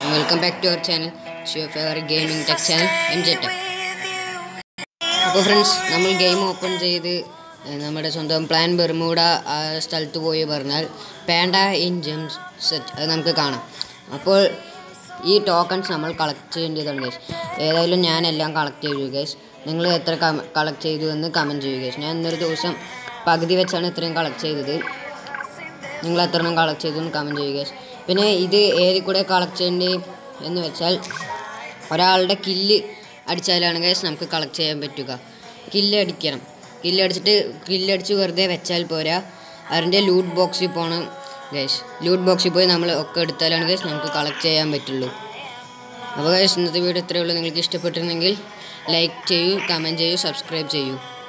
Welcome back to our channel your favourite gaming tech channel M J tech അപ്പോൾ friends നമ്മൾ game open ചെയ്ത് ഏഹ്, നമ്മുടെ സ്വന്തം പ്ലാൻ ബെർമൂഡ ആ സ്ഥലത്ത് പോയി പറഞ്ഞാൽ പാൻഡ ഇൻ ജെംസ് സെറ്റ് അത് നമുക്ക് കാണാം അപ്പോൾ ഈ ടോക്കൺസ് നമ്മൾ കളക്ട് ചെയ്യേണ്ടതാണ് ഗൈസ് ഏതായാലും ഞാനെല്ലാം കളക്ട് ചെയ്തു ഗൈസ് നിങ്ങൾ എത്ര കളക്ട് ചെയ്തു എന്ന് കമൻറ്റ് ചെയ്യുക ഗൈസ് ഞാൻ ഇന്നൊരു ദിവസം പകുതി വെച്ചാണ് ഇത്രയും കളക്ട് ചെയ്തത് നിങ്ങൾ എത്ര എണ്ണം കളക്ട് ചെയ്തു എന്ന് കമൻറ്റ് ചെയ്യുക guys. പിന്നെ ഇത് ഏതിൽ കൂടെ കളക്ട് ചെയ്യേണ്ടി എന്ന് വെച്ചാൽ ഒരാളുടെ കില്ല് അടിച്ചാലാണ് ഗൈസ് നമുക്ക് കളക്ട് ചെയ്യാൻ പറ്റുക കില്ല് അടിക്കണം കില്ല് അടിച്ചിട്ട് കില്ല് അടിച്ച് വെറുതെ വെച്ചാൽ പോരാ അതിൻ്റെ ലൂട്ട് ബോക്സിൽ പോകണം ഗൈസ് ലൂട്ട് ബോക്സിൽ പോയി നമ്മൾ ഒക്കെ എടുത്താലാണ് ഗൈസ് നമുക്ക് കളക്ട് ചെയ്യാൻ പറ്റുള്ളൂ അപ്പോൾ ഗൈസ് ഇന്നത്തെ വീഡിയോ ഇത്രയേ ഉള്ളൂ നിങ്ങൾക്ക് ഇഷ്ടപ്പെട്ടിരുന്നെങ്കിൽ ലൈക്ക് ചെയ്യൂ കമൻറ്റ് ചെയ്യൂ സബ്സ്ക്രൈബ് ചെയ്യൂ